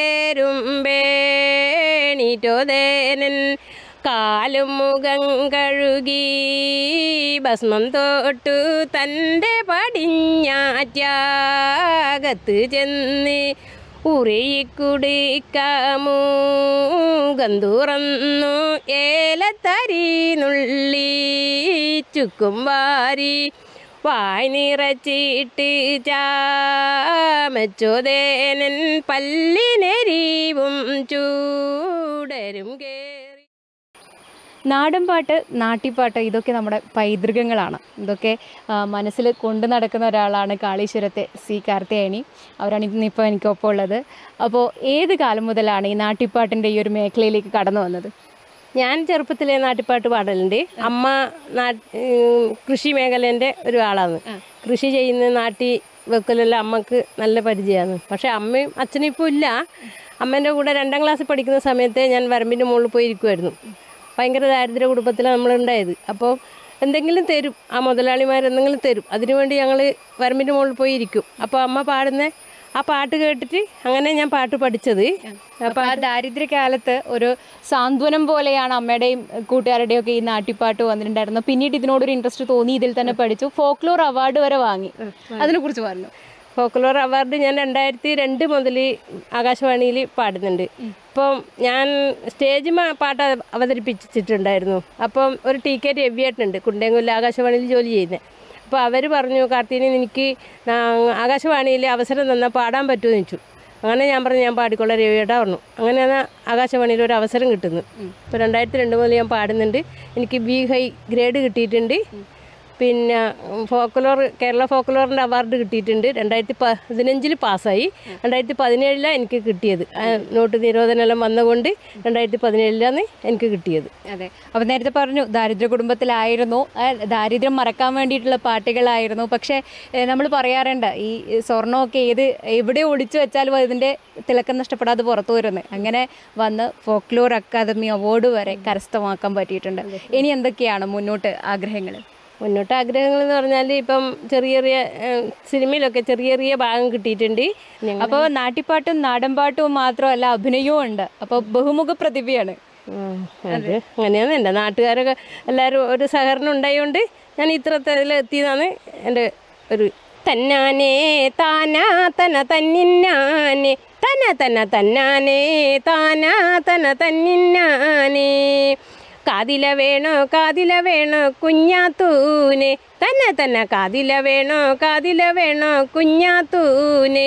പുലേരുമ്പേണീറ്റോദേനൻ കാലും മുഖം കഴുകി ഭസ്മം തൊട്ടു തൻ്റെ പടിഞ്ഞാറ്റാകത്ത് ചെന്ന് ഉറിയിക്കുടിക്കാമൂകം തുറന്നു ഏലത്തരി നുള്ളി ചുക്കും വാരി വായ് നിറച്ചിട്ട് ചാമച്ചോദേനൻ പല്ലിനെരിവും ചൂടരും കേറി നാടൻപാട്ട് നാട്ടിപ്പാട്ട് ഇതൊക്കെ നമ്മുടെ പൈതൃകങ്ങളാണ് ഇതൊക്കെ ആ, മനസ്സിൽ കൊണ്ടു നടക്കുന്ന ഒരാളാണ് കാളീശ്വരത്തെ സി കാർത്തിയായനി അവരാണ് ഇന്നിപ്പോൾ എനിക്കൊപ്പം ഉള്ളത് അപ്പോൾ ഏത് കാലം മുതലാണ് ഈ നാട്ടിപ്പാട്ടിൻ്റെ ഈ ഒരു മേഖലയിലേക്ക് കടന്നു വന്നത് ഞാൻ ചെറുപ്പത്തിലെ നാട്ടിപ്പാട്ട് പാടലുണ്ട് അമ്മ നാ- ഉം, കൃഷി മേഖലേൻ്റെ ഒരു ആളാണ് കൃഷി ചെയ്യുന്ന നാട്ടി വെക്കലെല്ലാം അമ്മക്ക് നല്ല പരിചയമാണ് പക്ഷെ അമ്മയും അച്ഛനും ഇപ്പോൾ ഇല്ല അമ്മേൻ്റെ കൂടെ രണ്ടാം ക്ലാസ്സിൽ പഠിക്കുന്ന സമയത്ത് ഞാൻ വരമ്പിൻ്റെ മുകളിൽ പോയി ഇരിക്കുമായിരുന്നു ഭയങ്കര ദാരിദ്ര്യ കുടുംബത്തിലാണ് നമ്മളുണ്ടായത് അപ്പോൾ എന്തെങ്കിലും തരും ആ മുതലാളിമാർ എന്തെങ്കിലും തരും അതിനുവേണ്ടി ഞങ്ങൾ വരമ്പിൻ്റെ മുകളിൽ പോയി ഇരിക്കും അപ്പോൾ അമ്മ പാടുന്ന ആ പാട്ട് കേട്ടിട്ട് അങ്ങനെ ഞാൻ പാട്ട് പഠിച്ചത് അപ്പോൾ ആ ദാരിദ്ര്യകാലത്ത് ഒരു സാന്ത്വനം പോലെയാണ് അമ്മയുടെയും കൂട്ടുകാരുടെയും ഒക്കെ ഈ നാട്ടിപ്പാട്ട് വന്നിട്ടുണ്ടായിരുന്നത് പിന്നീട് ഇതിനോടൊരു ഇൻട്രസ്റ്റ് തോന്നി ഇതിൽ തന്നെ പഠിച്ചു ഫോക്ലോർ അവാർഡ് വരെ വാങ്ങി അതിനെക്കുറിച്ച് പറഞ്ഞു ഫോക്ലോർ അവാർഡ് ഞാൻ രണ്ടായിരത്തി രണ്ട് മുതൽ ആകാശവാണിയിൽ പാടുന്നുണ്ട് അപ്പം ഞാൻ സ്റ്റേജ് മ- പാട്ട് അവ- അവതരിപ്പിച്ചിട്ടുണ്ടായിരുന്നു അപ്പം ഒരു ടി കെ രവിയേട്ടുണ്ട് കുണ്ടേങ്കുല്ല ആകാശവാണിയിൽ ജോലി ചെയ്യുന്നത് അപ്പോൾ അവർ പറഞ്ഞു കാർത്തിനി എനിക്ക് നാ- ആകാശവാണിയിൽ അവസരം തന്നാൽ പാടാൻ പറ്റുമോ എന്ന് ചോദിച്ചു അങ്ങനെ ഞാൻ പറഞ്ഞു ഞാൻ പാടിക്കൊള്ളാം രവിയേട്ടാ പറഞ്ഞു അങ്ങനെയാണ് ആകാശവാണിയിൽ ഒരു അവസരം കിട്ടുന്നത് ഇപ്പോൾ രണ്ടായിരത്തി രണ്ട് മുതൽ ഞാൻ പാടുന്നുണ്ട് എനിക്ക് ബി ഹൈ ഗ്രേഡ് കിട്ടിയിട്ടുണ്ട് പിന്നെ ഫോക്കലോർ കേരള ഫോക്കലോറിൻ്റെ അവാർഡ് കിട്ടിയിട്ടുണ്ട് രണ്ടായിരത്തി പതിനഞ്ചിൽ പാസ്സായി രണ്ടായിരത്തി പതിനേഴിലാണ് എനിക്ക് കിട്ടിയത് ആ നോട്ട് നിരോധനമെല്ലാം വന്നുകൊണ്ട് രണ്ടായിരത്തി പതിനേഴിലാണ് എനിക്ക് കിട്ടിയത് അതെ അപ്പോൾ നേരത്തെ പറഞ്ഞു ദാരിദ്ര്യ കുടുംബത്തിലായിരുന്നു ആ ദാരിദ്ര്യം മറക്കാൻ വേണ്ടിയിട്ടുള്ള പാട്ടുകളായിരുന്നു പക്ഷേ നമ്മൾ പറയാറുണ്ട് ഈ സ്വർണ്ണമൊക്കെ ഏത് എവിടെ ഒളിച്ചു വെച്ചാലും അതിൻ്റെ തിളക്കം നഷ്ടപ്പെടാതെ പുറത്തു വരുന്നത് അങ്ങനെ വന്ന് ഫോക്ലോർ അക്കാദമി അവാർഡ് വരെ കരസ്ഥമാക്കാൻ പറ്റിയിട്ടുണ്ട് ഇനി എന്തൊക്കെയാണ് മുന്നോട്ട് ആഗ്രഹങ്ങൾ മുന്നോട്ട് ആഗ്രഹങ്ങൾ എന്ന് പറഞ്ഞാൽ ഇപ്പം ചെറിയ ചെറിയ ഏഹ്, സിനിമയിലൊക്കെ ചെറിയ ചെറിയ ഭാഗം കിട്ടിയിട്ടുണ്ട് ഞങ്ങൾ അപ്പോൾ നാട്ടിപ്പാട്ടും നാടൻപാട്ടും മാത്രമല്ല അഭിനയവും ഉണ്ട് അപ്പോൾ ബഹുമുഖ പ്രതിഭയാണ് ഉം, അത് അങ്ങനെയാണ് എൻ്റെ നാട്ടുകാരൊക്കെ എല്ലാവരും ഒരു സഹകരണം ഉണ്ടായതുകൊണ്ട് ഞാൻ ഇത്രത്തിൽ എത്തിയതാണ് എൻ്റെ ഒരു തന്നാനേ താനാ തന തന്നിന്നാനേ തന തന തന്നാനേ താനാ തന തന്നിന്നാനേ കാതില വേണോ കാതില വേണോ കുഞ്ഞാത്തൂനെ തന്നെ തന്നെ കാതില വേണോ കാതില വേണോ കുഞ്ഞാത്തൂനെ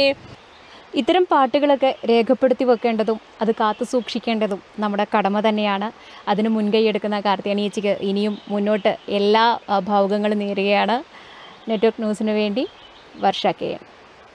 ഇത്തരം പാട്ടുകളൊക്കെ രേഖപ്പെടുത്തി വെക്കേണ്ടതും അത് കാത്തു സൂക്ഷിക്കേണ്ടതും നമ്മുടെ കടമ തന്നെയാണ് അതിന് മുൻകൈയെടുക്കുന്ന കാർത്തിയാനിയച്ചിക്ക് ഇനിയും മുന്നോട്ട് എല്ലാ ആ, ഭാവുകങ്ങളും നേരുകയാണ് നെറ്റ്വർക്ക് ന്യൂസിന് വേണ്ടി വർഷ കെ എം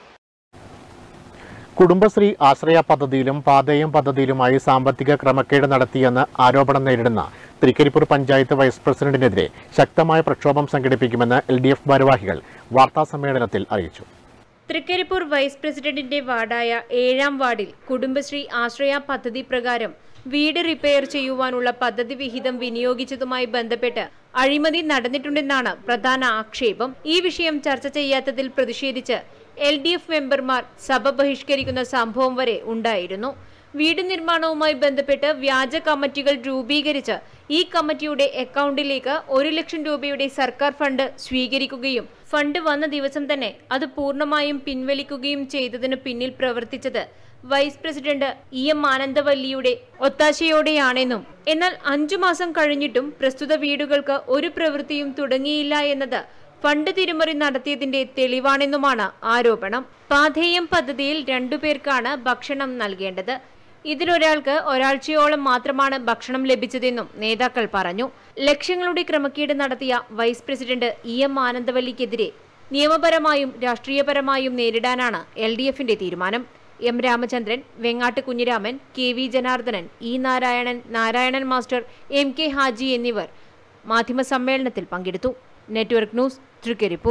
കുടുംബശ്രീ ആശ്രയ പദ്ധതിയിലും പാതയം പദ്ധതിയിലുമായി സാമ്പത്തിക ക്രമക്കേട് നടത്തിയെന്ന് ആരോപണം നേരിടുന്ന തൃക്കരിപ്പൂർ പഞ്ചായത്ത് വൈസ് പ്രസിഡന്റിനെതിരെ ശക്തമായ പ്രക്ഷോഭം സംഘടിപ്പിക്കുമെന്ന് എൽ ഡി എഫ് ഭാരവാഹികൾ വാർത്താസമ്മേളനത്തിൽ അറിയിച്ചു തൃക്കരിപ്പൂർ വൈസ് പ്രസിഡന്റിന്റെ വാർഡായ ഏഴാം വാർഡിൽ കുടുംബശ്രീ ആശ്രയ പദ്ധതി പ്രകാരം വീട് റിപ്പയർ ചെയ്യുവാനുള്ള പദ്ധതി വിഹിതം വിനിയോഗിച്ചതുമായി ബന്ധപ്പെട്ട് അഴിമതി നടന്നിട്ടുണ്ടെന്നാണ് പ്രധാന ആക്ഷേപം ഈ വിഷയം ചർച്ച ചെയ്യാത്തതിൽ പ്രതിഷേധിച്ച് എൽ ഡി എഫ് മെമ്പർമാർ സഭ ബഹിഷ്കരിക്കുന്ന സംഭവം വരെ ഉണ്ടായിരുന്നു വീട് നിർമ്മാണവുമായി ബന്ധപ്പെട്ട് വ്യാജ കമ്മിറ്റികൾ രൂപീകരിച്ച് ഈ കമ്മിറ്റിയുടെ അക്കൗണ്ടിലേക്ക് ഒരു ലക്ഷം രൂപയുടെ സർക്കാർ ഫണ്ട് സ്വീകരിക്കുകയും ഫണ്ട് വന്ന ദിവസം തന്നെ അത് പൂർണ്ണമായും പിൻവലിക്കുകയും ചെയ്തതിന് പിന്നിൽ പ്രവർത്തിച്ചത് വൈസ് പ്രസിഡന്റ് ഇ എം ആനന്ദവല്ലിയുടെ ഒത്താശയോടെയാണെന്നും എന്നാൽ അഞ്ചു മാസം കഴിഞ്ഞിട്ടും പ്രസ്തുത വീടുകൾക്ക് ഒരു പ്രവൃത്തിയും തുടങ്ങിയില്ല എന്നത് ഫണ്ട് തിരിമറി നടത്തിയതിന്റെ തെളിവാണെന്നുമാണ് ആരോപണം പാധേയം പദ്ധതിയിൽ രണ്ടുപേർക്കാണ് ഭക്ഷണം നൽകേണ്ടത് ഇതിലൊരാൾക്ക് ഒരാഴ്ചയോളം മാത്രമാണ് ഭക്ഷണം ലഭിച്ചതെന്നും നേതാക്കൾ പറഞ്ഞു ലക്ഷ്യങ്ങളുടെ ക്രമക്കേട് നടത്തിയ വൈസ് പ്രസിഡന്റ് ഇ എം ആനന്ദവല്ലിക്കെതിരെ നിയമപരമായും രാഷ്ട്രീയപരമായും നേരിടാനാണ് എൽ ഡി എഫിന്റെ തീരുമാനം M Ramachandran Vengatt Kunhiraman K V Janardhanan E Narayanan Narayanan master M K Haji എന്നിവർ മാധ്യമസമ്മേളനത്തിൽ പങ്കെടുത്തു നെറ്റ്വർക്ക് ന്യൂസ് തൃക്കരിപ്പൂർ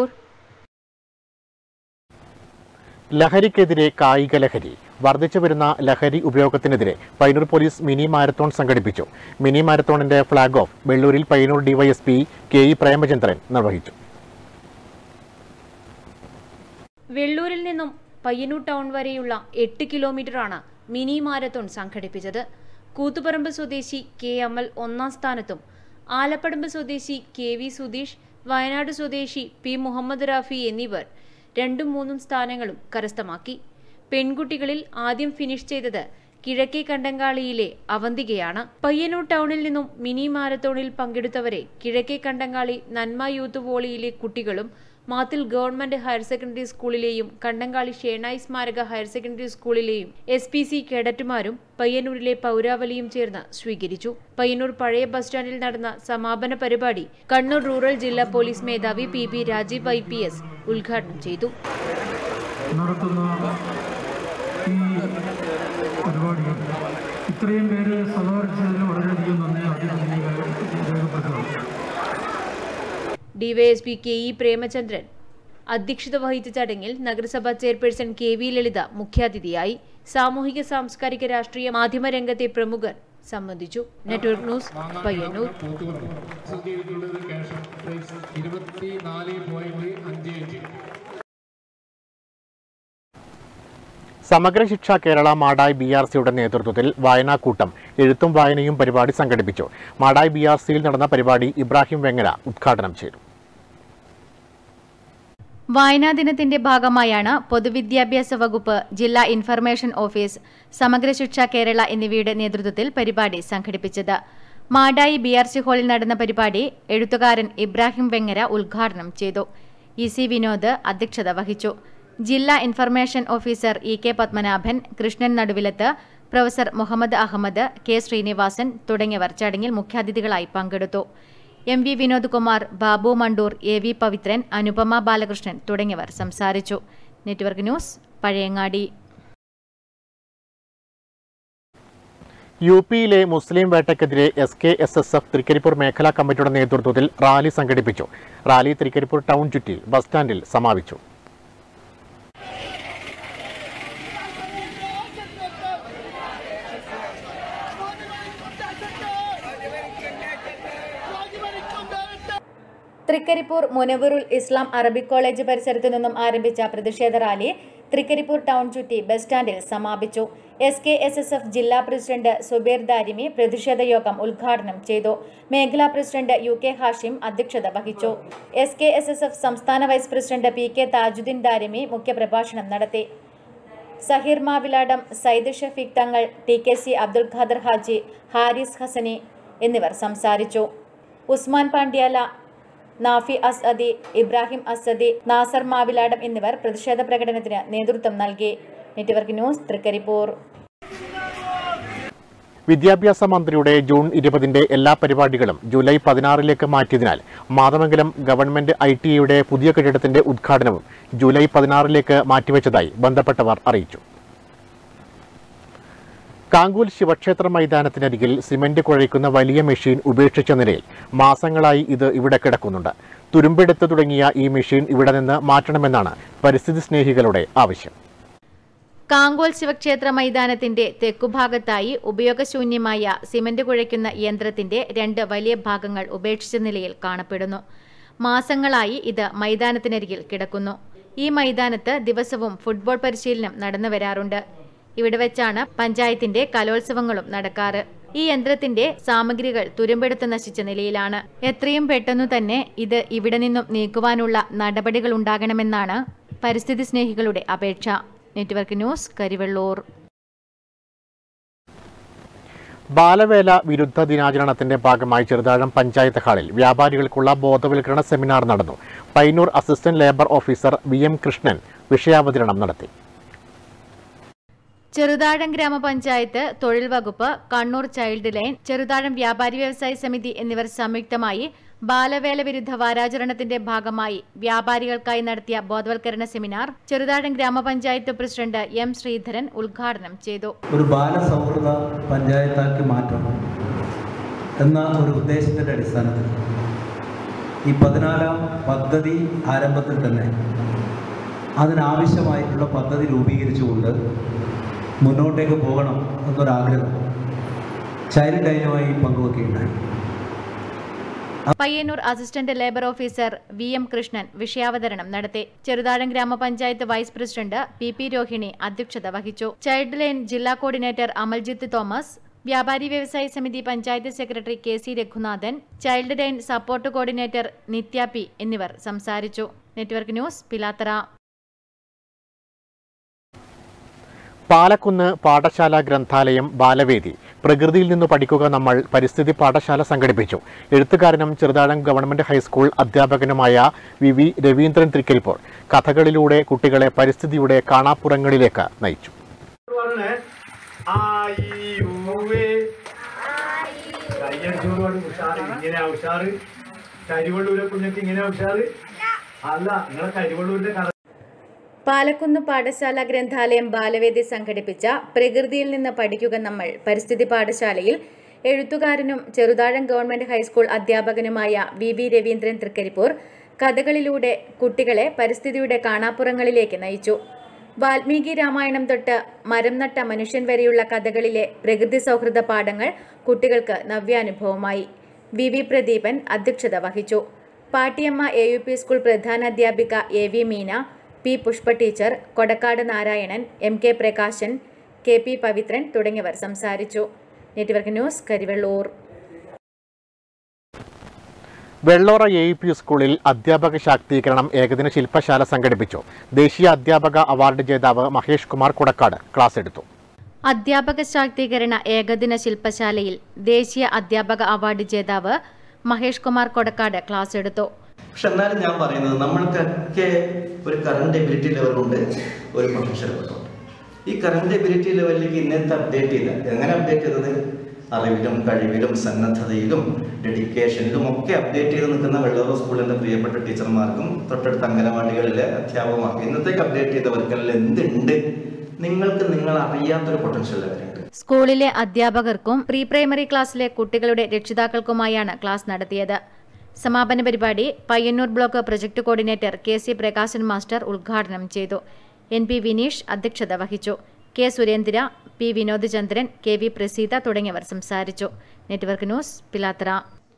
ലഹരിക്കെതിരെ കായിക ലഹരി വർദ്ധിച്ചു വരുന്ന ലഹരി ഉപയോഗത്തിനെതിരെ പയ്യന്നൂർ പോലീസ് മിനി മാരത്തോൺ സംഘടിപ്പിച്ചു മിനി മാരത്തോണിന്റെ ഫ്ളാഗ് ഓഫ് വെള്ളൂരിൽ Payyanur DYSP K E Premachandran നിർവഹിച്ചു വെള്ളൂരിൽ നിന്നും പയ്യന്നൂർ ടൗൺ വരെയുള്ള എട്ട് കിലോമീറ്ററാണ് മിനി മാരത്തോൺ സംഘടിപ്പിച്ചത് കൂത്തുപറമ്പ് സ്വദേശി കെ അമൽ ഒന്നാം സ്ഥാനത്തും ആലപ്പടമ്പ് സ്വദേശി കെ വി സുധീഷ് വയനാട് സ്വദേശി പി മുഹമ്മദ് റാഫി എന്നിവർ രണ്ടും മൂന്നും സ്ഥാനങ്ങളും കരസ്ഥമാക്കി പെൺകുട്ടികളിൽ ആദ്യം ഫിനിഷ് ചെയ്തത് കിഴക്കേ കണ്ടങ്കാളിയിലെ അവന്തികയാണ് പയ്യന്നൂർ ടൗണിൽ നിന്നും മിനി മാരത്തോണിൽ പങ്കെടുത്തവരെ കിഴക്കേ കണ്ടങ്കാളി നന്മ യൂത്ത് വോളിയിലെ കുട്ടികളും മാത്തിൽ ഗവൺമെന്റ് ഹയർ സെക്കൻഡറി സ്കൂളിലെയും കണ്ടങ്കാളി ഷേണായി സ്മാരക ഹയർ സെക്കൻഡറി സ്കൂളിലെയും എസ് പി സി കേഡറ്റുമാരും പയ്യന്നൂരിലെ പൗരാവലിയും ചേർന്ന് സ്വീകരിച്ചു പയ്യന്നൂർ പഴയ ബസ് സ്റ്റാൻഡിൽ നടന്ന സമാപന പരിപാടി കണ്ണൂർ റൂറൽ ജില്ലാ പോലീസ് മേധാവി P B Rajeev I P S ഉദ്ഘാടനം ചെയ്തു നടത്തുന്ന ഈ പരിപാടിയിൽ ഇത്രയും പേര് സഹകരിച്ചതിന് വളരെയധികം നന്ദി ആദ്യം രേഖപ്പെടുത്തണം ഡിവൈഎസ്പി കെ ഇ പ്രേമചന്ദ്രൻ അധ്യക്ഷത വഹിച്ച ചടങ്ങിൽ നഗരസഭാ ചെയർപേഴ്സൺ കെ വി ലളിത മുഖ്യാതിഥിയായി സാമൂഹിക സാംസ്കാരിക രാഷ്ട്രീയ മാധ്യമ രംഗത്തെ പ്രമുഖർ സംബന്ധിച്ചു നെറ്റ്വർക്ക് ന്യൂസ് പയ്യന്നൂർ സമഗ്ര ശിക്ഷ കേരള മാടായി ബി ആർ സിയുടെ നേതൃത്വത്തിൽ വായനാക്കൂട്ടം എഴുത്തും വായനയും പരിപാടി സംഘടിപ്പിച്ചു മാടായി ബി ആർ സിയിൽ നടന്ന പരിപാടി ഇബ്രാഹിം വെങ്ങര ഉദ്ഘാടനം ചെയ്തു വായനാ ദിനത്തിന്റെ ഭാഗമായാണ് പൊതുവിദ്യാഭ്യാസ വകുപ്പ് ജില്ലാ ഇൻഫർമേഷൻ ഓഫീസ് സമഗ്ര ശിക്ഷ കേരള എന്നിവയുടെ നേതൃത്വത്തിൽ പരിപാടി സംഘടിപ്പിച്ചത് മാടായി ബി ആർ സി ഹാളിൽ നടന്ന പരിപാടി എഴുത്തുകാരൻ ഇബ്രാഹിം വെങ്ങര ഉദ്ഘാടനം ചെയ്തു ഇ സി വിനോദ് അധ്യക്ഷത വഹിച്ചു ജില്ലാ information officer E K Padmanabhan Krishnan Naduvilath professor Muhammad Ahmed K Srinivasan തുടങ്ങിയവർ ചടങ്ങിൽ മുഖ്യാതിഥികളായി പങ്കെടുത്തു M V Vinod Kumar Babu Mandur A V Pavithran Anupama Balakrishnan തുടങ്ങിയവർ സംസാരിച്ചു നെറ്റ്വർക്ക് ന്യൂസ് പഴയങ്ങാടി യു പിയിലെ മുസ്ലിം വേട്ടയ്ക്കെതിരെ S K S S F Trikaripur മേഖലാ കമ്മിറ്റിയുടെ നേതൃത്വത്തിൽ റാലി സംഘടിപ്പിച്ചു റാലി തൃക്കരിപ്പൂർ ടൗൺ ചുറ്റി ബസ് സ്റ്റാൻഡിൽ സമാപിച്ചു തൃക്കരിപ്പൂർ മുനവറുൽ ഇസ്ലാം അറബിക് കോളേജ് പരിസരത്തു നിന്നും ആരംഭിച്ച പ്രതിഷേധ റാലി തൃക്കരിപ്പൂർ ടൗൺ ചുറ്റി ബസ് സ്റ്റാൻഡിൽ സമാപിച്ചു S K S S F ജില്ലാ പ്രസിഡന്റ് സുബേർ ദാരിമി പ്രതിഷേധ യോഗം ഉദ്ഘാടനം ചെയ്തു മേഖലാ പ്രസിഡന്റ് യു കെ ഹാഷിം അധ്യക്ഷത വഹിച്ചു S K S S F സംസ്ഥാന vice president P K Thajuddeen Darimi മുഖ്യപ്രഭാഷണം നടത്തി Saheer Maviladam Sayyid Shafeeq Thangal T K C Abdul Khader Haji Haris Hasani എന്നിവർ സംസാരിച്ചു ഉസ്മാൻ പാണ്ഡ്യാല നാഫി അസദി ഇബ്രാഹിം അസദി നാസർ മാവിലാടം എന്നിവർ പ്രതിഷേധ പ്രകടനത്തിന് നേതൃത്വം നൽകി നെറ്റ്വർക്ക് ന്യൂസ് തൃക്കരിപ്പൂർ വിദ്യാഭ്യാസ മന്ത്രിയുടെ ജൂൺ ഇരുപതിന്റെ എല്ലാ പരിപാടികളും ജൂലൈ പതിനാറിലേക്ക് മാറ്റിയതിനാൽ മാതമംഗലം ഗവൺമെന്റ് ഐ ടി ഐയുടെ പുതിയ കെട്ടിടത്തിന്റെ ഉദ്ഘാടനവും ജൂലൈ പതിനാറിലേക്ക് മാറ്റിവെച്ചതായി ബന്ധപ്പെട്ടവർ അറിയിച്ചു കാങ്കൂൽ ശിവക്ഷേത്ര മൈതാനത്തിനരികിൽ സിമന്റ് കുഴയ്ക്കുന്ന വലിയ മെഷീൻ ഉപേക്ഷിച്ച നിലയിൽ മാസങ്ങളായി ഇത് ഇവിടെ കിടക്കുന്നുണ്ട് തുരുമ്പെടുത്ത് തുടങ്ങിയ ഈ മെഷീൻ ഇവിടെ നിന്ന് മാറ്റണമെന്നാണ് പരിസ്ഥിതി സ്നേഹികളുടെ ആവശ്യം കാങ്കോൽ ശിവക്ഷേത്ര മൈതാനത്തിന്റെ തെക്കുഭാഗത്തായി ഉപയോഗശൂന്യമായ സിമന്റ് കുഴയ്ക്കുന്ന യന്ത്രത്തിന്റെ രണ്ട് വലിയ ഭാഗങ്ങൾ ഉപേക്ഷിച്ച നിലയിൽ കാണപ്പെടുന്നു മാസങ്ങളായി ഇത് മൈതാനത്തിനരികിൽ കിടക്കുന്നു ഈ മൈതാനത്ത് ദിവസവും ഫുട്ബോൾ പരിശീലനം നടന്നു വരാറുണ്ട് ഇവിടെ വെച്ചാണ് പഞ്ചായത്തിന്റെ കലോത്സവങ്ങളും നടക്കാറ് ഈ യന്ത്രത്തിന്റെ സാമഗ്രികൾ തുരുമ്പെടുത്ത് നശിച്ച നിലയിലാണ് എത്രയും പെട്ടെന്നു തന്നെ ഇത് ഇവിടെ നിന്നും നീക്കുവാനുള്ള നടപടികൾ ഉണ്ടാകണമെന്നാണ് പരിസ്ഥിതി സ്നേഹികളുടെ അപേക്ഷ നെറ്റ്വർക്ക് ന്യൂസ് കരിവെള്ളൂർ ബാലവേല വിരുദ്ധ ദിനാചരണത്തിന്റെ ഭാഗമായി ചെറുതാഴം പഞ്ചായത്ത് ഹാളിൽ വ്യാപാരികൾക്കുള്ള ബോധവൽക്കരണ സെമിനാർ നടന്നു Painur assistant labour officer V M Krishnan വിഷയാവതരണം നടത്തി ചെറുതാഴം ഗ്രാമപഞ്ചായത്ത് തൊഴിൽ വകുപ്പ് കണ്ണൂർ ചൈൽഡ് ലൈൻ ചെറുതാഴം വ്യാപാരി വ്യവസായ സമിതി എന്നിവർ സംയുക്തമായി ബാലവേല വിരുദ്ധ വാരാചരണത്തിന്റെ ഭാഗമായി വ്യാപാരികൾക്കായി നടത്തിയ ബോധവൽക്കരണ സെമിനാർ ചെറുതാഴം ഗ്രാമപഞ്ചായത്ത് പ്രസിഡന്റ് എം ശ്രീധരൻ ഉദ്ഘാടനം ചെയ്തു ഒരു ബാലസൗഹൃദ പഞ്ചായത്താക്കി മാറ്റണം എന്ന ഒരു ഉദ്ദേശത്തിൻ്റെ അടിസ്ഥാനത്തിൽ ഈ പതിനാലാം പദ്ധതി ആരംഭത്തിൽ തന്നെ അതിനാവശ്യമായിട്ടുള്ള പദ്ധതി രൂപീകരിച്ചുകൊണ്ട് മുന്നോട്ടേക്ക് പോകണം എന്നൊരാഗ്രഹം ചൈൽഡ് ലൈനുമായി പങ്കുവെക്കുകയുണ്ടായി Payyanur assistant labour officer V M Krishnan വിഷയാവതരണം നടത്തി ചെറുതാഴം ഗ്രാമപഞ്ചായത്ത് vice president P P Rohini അധ്യക്ഷത വഹിച്ചു ചൈൽഡ് ലൈൻ ജില്ലാ കോർഡിനേറ്റർ അമൽജിത്ത് തോമസ് വ്യാപാരി വ്യവസായ സമിതി panchayat secretary K C Raghunathan child line support coordinator Nithya P എന്നിവർ സംസാരിച്ചു നെറ്റ്വർക്ക് ന്യൂസ് പിലാത്തറ പാലക്കുന്ന് പാഠശാല ഗ്രന്ഥാലയം ബാലവേദി പ്രകൃതിയിൽ നിന്ന് പഠിക്കുക നമ്മൾ പരിസ്ഥിതി പാഠശാല സംഘടിപ്പിച്ചു എഴുത്തുകാരനും ചെറുതാഴം ഗവൺമെന്റ് ഹൈസ്കൂൾ അധ്യാപകനുമായ വി വി രവീന്ദ്രൻ തൃക്കരിപ്പോൾ കഥകളിലൂടെ കുട്ടികളെ പരിസ്ഥിതിയുടെ കാണാപ്പുറങ്ങളിലേക്ക് നയിച്ചു കയ്യടിച്ചോടുപാട് ഉഷാറ് ഇങ്ങനെ ഉഷാറ് കരിവള്ളൂരെ കുഞ്ഞൊക്കെ ഇങ്ങനെ ഉഷാറ് അല്ല നിങ്ങളെ കരിവള്ളൂരിന്റെ കഥ പാലക്കുന്ന് പാഠശാല ഗ്രന്ഥാലയം ബാലവേദി സംഘടിപ്പിച്ച പ്രകൃതിയിൽ നിന്ന് പഠിക്കുക നമ്മൾ പരിസ്ഥിതി പാഠശാലയിൽ എഴുത്തുകാരനും ചെറുതാഴം ഗവൺമെന്റ് ഹൈസ്കൂൾ അധ്യാപകനുമായ വി വി രവീന്ദ്രൻ തൃക്കരിപ്പൂർ കഥകളിലൂടെ കുട്ടികളെ പരിസ്ഥിതിയുടെ കാണാപ്പുറങ്ങളിലേക്ക് നയിച്ചു വാൽമീകി രാമായണം തൊട്ട് മരം നട്ട മനുഷ്യൻ വരെയുള്ള കഥകളിലെ പ്രകൃതി സൗഹൃദ പാഠങ്ങൾ കുട്ടികൾക്ക് നവ്യാനുഭവമായി വി വി പ്രദീപൻ അധ്യക്ഷത വഹിച്ചു Pattiyamma A U P school പ്രധാനാധ്യാപിക A V Meena P Pushpa teacher Kodakkad Narayanan M K Prakashan K P Pavithran തുടങ്ങിയവർ സംസാരിച്ചു network news Karivellur Vellora A E P സ്കൂളിൽ അധ്യാപക ശാക്തീകരണം ഏകദിന ശില്പശാല സംഘടിപ്പിച്ചു ദേശീയ അധ്യാപക അവാർഡ് ജേതാവ് മഹേഷ് കുമാർ കുടക്കാട് ക്ലാസ് എടുത്തു അധ്യാപക ശാക്തീകരണ ഏകദിന ശില്പശാലയിൽ ദേശീയ അധ്യാപക അവാർഡ് ജേതാവ് മഹേഷ് കുമാർ കൊടക്കാട് ക്ലാസ് എടുത്തു പക്ഷെ എന്നാലും ഞാൻ പറയുന്നത് നമ്മൾക്കൊക്കെ ഒരു കറണ്ട് എബിലിറ്റി ലെവലുണ്ട് ഒരു പൊട്ടൻഷ്യൽ ലെവലുണ്ട് ഈ കറണ്ട് എബിലിറ്റി ലെവലിലേക്ക് ഇന്നത്തെ അപ്ഡേറ്റ് ചെയ്ത എങ്ങനെ അപ്ഡേറ്റ് ചെയ്തത് അറിവിലും കഴിവിലും സന്നദ്ധതയിലും ഡെഡിക്കേഷനിലും ഒക്കെ അപ്ഡേറ്റ് ചെയ്ത് നിൽക്കുന്ന വെള്ളൂർ സ്കൂളിൻ്റെ പ്രിയപ്പെട്ട ടീച്ചർമാർക്കും തൊട്ടടുത്ത അംഗനവാടികളിലെ അധ്യാപകമാർക്കും ഇന്നത്തേക്ക് അപ്ഡേറ്റ് ചെയ്തവർക്കെല്ലാം എന്തുണ്ട് നിങ്ങൾക്ക് നിങ്ങൾ അറിയാത്തൊരു പൊട്ടൻഷ്യൽ ലെവലുണ്ട് സ്കൂളിലെ അധ്യാപകർക്കും പ്രീ പ്രൈമറി ക്ലാസ്സിലെ കുട്ടികളുടെ രക്ഷിതാക്കൾക്കുമായാണ് ക്ലാസ് നടത്തിയത് സമാപന പരിപാടി Payyanur block project coordinator K C Prakashan master ഉദ്ഘാടനം ചെയ്തു എൻ പി വിനീഷ് അധ്യക്ഷത വഹിച്ചു K Surendra P Vinodachandran K V Praseetha തുടങ്ങിയവർ സംസാരിച്ചു network news Pilathara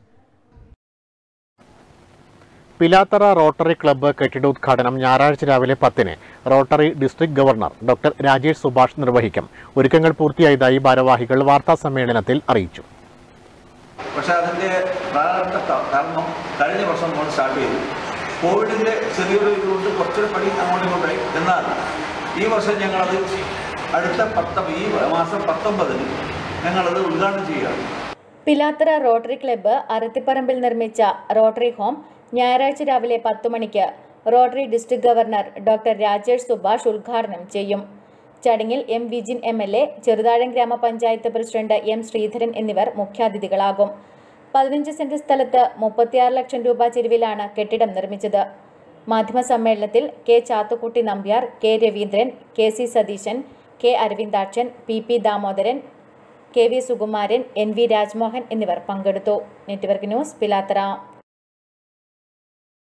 Pilathara Rotary club കെട്ടിടോദ്ഘാടനം ഞായറാഴ്ച രാവിലെ പത്തിന് Rotary district governor doctor Rajesh Subhash നിർവഹിക്കും ഒരുക്കങ്ങൾ പൂർത്തിയായതായി ഭാരവാഹികൾ വാർത്താ സമ്മേളനത്തിൽ അറിയിച്ചു പക്ഷെ അതിൻ്റെ പ്രാരംഭ ക- കാരണം കഴിഞ്ഞ വർഷം നമ്മൾ സ്റ്റാർട്ട് ചെയ്തു കോവിഡിൻ്റെ ചെറിയൊരു ഇതുകൊണ്ട് കുറച്ചൊരു പണി അങ്ങോട്ടും ഇങ്ങോട്ടായി എന്നാൽ ഈ വർഷം ഞങ്ങളത് അടുത്ത പത്ത് ഈ മാസം പത്തൊമ്പതിന് ഞങ്ങളത് ഉദ്ഘാടനം ചെയ്യുകയാണ് പിലാത്തറ റോട്ടറി ക്ലബ്ബ് അരത്തിപ്പറമ്പിൽ നിർമ്മിച്ച റോട്ടറി ഹോം ഞായറാഴ്ച രാവിലെ പത്തു മണിക്ക് Rotary district governor doctor Rajesh Subhash ഉദ്ഘാടനം ചെയ്യും ചടങ്ങിൽ M Vijin M L A Cheruthazham ഗ്രാമപഞ്ചായത്ത് പ്രസിഡന്റ് എം ശ്രീധരൻ എന്നിവർ മുഖ്യാതിഥികളാകും പതിനഞ്ച് സെന്റ് സ്ഥലത്ത് മുപ്പത്തിയാറ് ലക്ഷം രൂപ ചെലവിലാണ് കെട്ടിടം നിർമ്മിച്ചത് മാധ്യമസമ്മേളനത്തിൽ K Chathukutty Nambiar K Raveendran K C Satheesan K Aravindakshan P P Damodaran K V Sukumaran N V Rajmohan എന്നിവർ പങ്കെടുത്തു നെറ്റ്വർക്ക് ന്യൂസ് പിലാത്തറ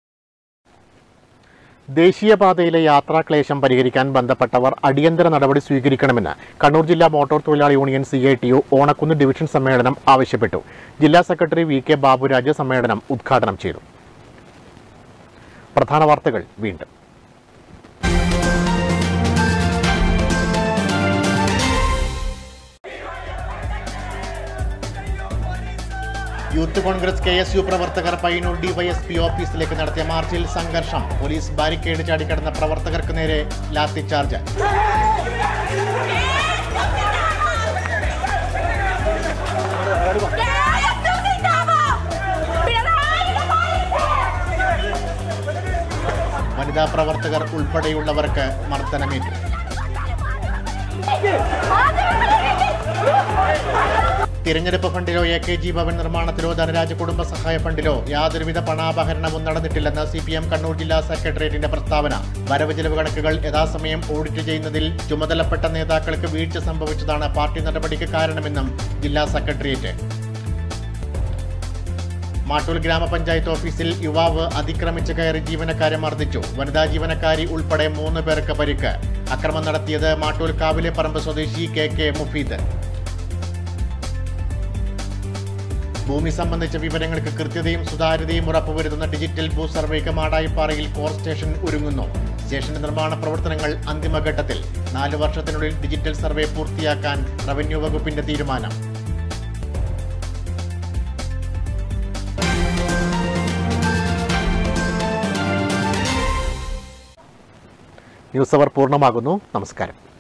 ദേശീയപാതയിലെ യാത്രാക്ലേശം പരിഹരിക്കാൻ ബന്ധപ്പെട്ടവർ അടിയന്തര നടപടി സ്വീകരിക്കണമെന്ന് കണ്ണൂർ ജില്ലാ മോട്ടോർ തൊഴിലാളി union C I T U Onakkunnu division സമ്മേളനം ആവശ്യപ്പെട്ടു ജില്ലാ സെക്രട്ടറി വി കെ ബാബുരാജ് സമ്മേളനം ഉദ്ഘാടനം ചെയ്തു പ്രധാന വാർത്തകൾ വീണ്ടും youth Congress K S U പ്രവർത്തകർ പയ്യന്നൂർ ഡിവൈഎസ്പി ഓഫീസിലേക്ക് നടത്തിയ മാർച്ചിൽ സംഘർഷം പോലീസ് ബാരിക്കേഡ് ചാടിക്കടന്ന പ്രവർത്തകർക്ക് നേരെ ലാത്തി ചാർജ് വനിതാ പ്രവർത്തകർ ഉൾപ്പെടെയുള്ളവർക്ക് മർദ്ദനമേറ്റു തിരഞ്ഞെടുപ്പ് ഫണ്ടിലോ എ കെ ജി ഭവൻ നിർമ്മാണത്തിലോ ധനരാജ കുടുംബ സഹായ ഫണ്ടിലോ യാതൊരുവിധ പണാപഹരണവും നടന്നിട്ടില്ലെന്ന് സി പി എം കണ്ണൂർ ജില്ലാ സെക്രട്ടേറിയറ്റിന്റെ പ്രസ്താവന വരവ് ചെലവ് കണക്കുകൾ യഥാസമയം ഓഡിറ്റ് ചെയ്യുന്നതിൽ ചുമതലപ്പെട്ട നേതാക്കൾക്ക് വീഴ്ച സംഭവിച്ചതാണ് പാർട്ടി നടപടിക്ക് കാരണമെന്നും ജില്ലാ സെക്രട്ടേറിയറ്റ് മാട്ടൂൽ ഗ്രാമപഞ്ചായത്ത് ഓഫീസിൽ യുവാവ് അതിക്രമിച്ച് കയറി ജീവനക്കാരെ മർദ്ദിച്ചു വനിതാ ജീവനക്കാരി ഉൾപ്പെടെ മൂന്ന് പേർക്ക് പരിക്ക് അക്രമം നടത്തിയത് മാട്ടൂൽ കാവിലെ പറമ്പ് സ്വദേശി കെ കെ മുഫീദ് ഭൂമി സംബന്ധിച്ച വിവരങ്ങൾക്ക് കൃത്യതയും സുതാര്യതയും ഉറപ്പുവരുത്തുന്ന ഡിജിറ്റൽ ഭൂ സർവേക്ക് മാടായിപ്പാറയിൽ കോർ സ്റ്റേഷൻ ഒരുങ്ങുന്നു സ്റ്റേഷന്റെ നിർമ്മാണ പ്രവർത്തനങ്ങൾ അന്തിമഘട്ടത്തിൽ നാല് വർഷത്തിനുള്ളിൽ ഡിജിറ്റൽ സർവേ പൂർത്തിയാക്കാൻ റവന്യൂ വകുപ്പിന്റെ തീരുമാനം ന്യൂസ് അവർ പൂർണ്ണമാകുന്നു നമസ്കാരം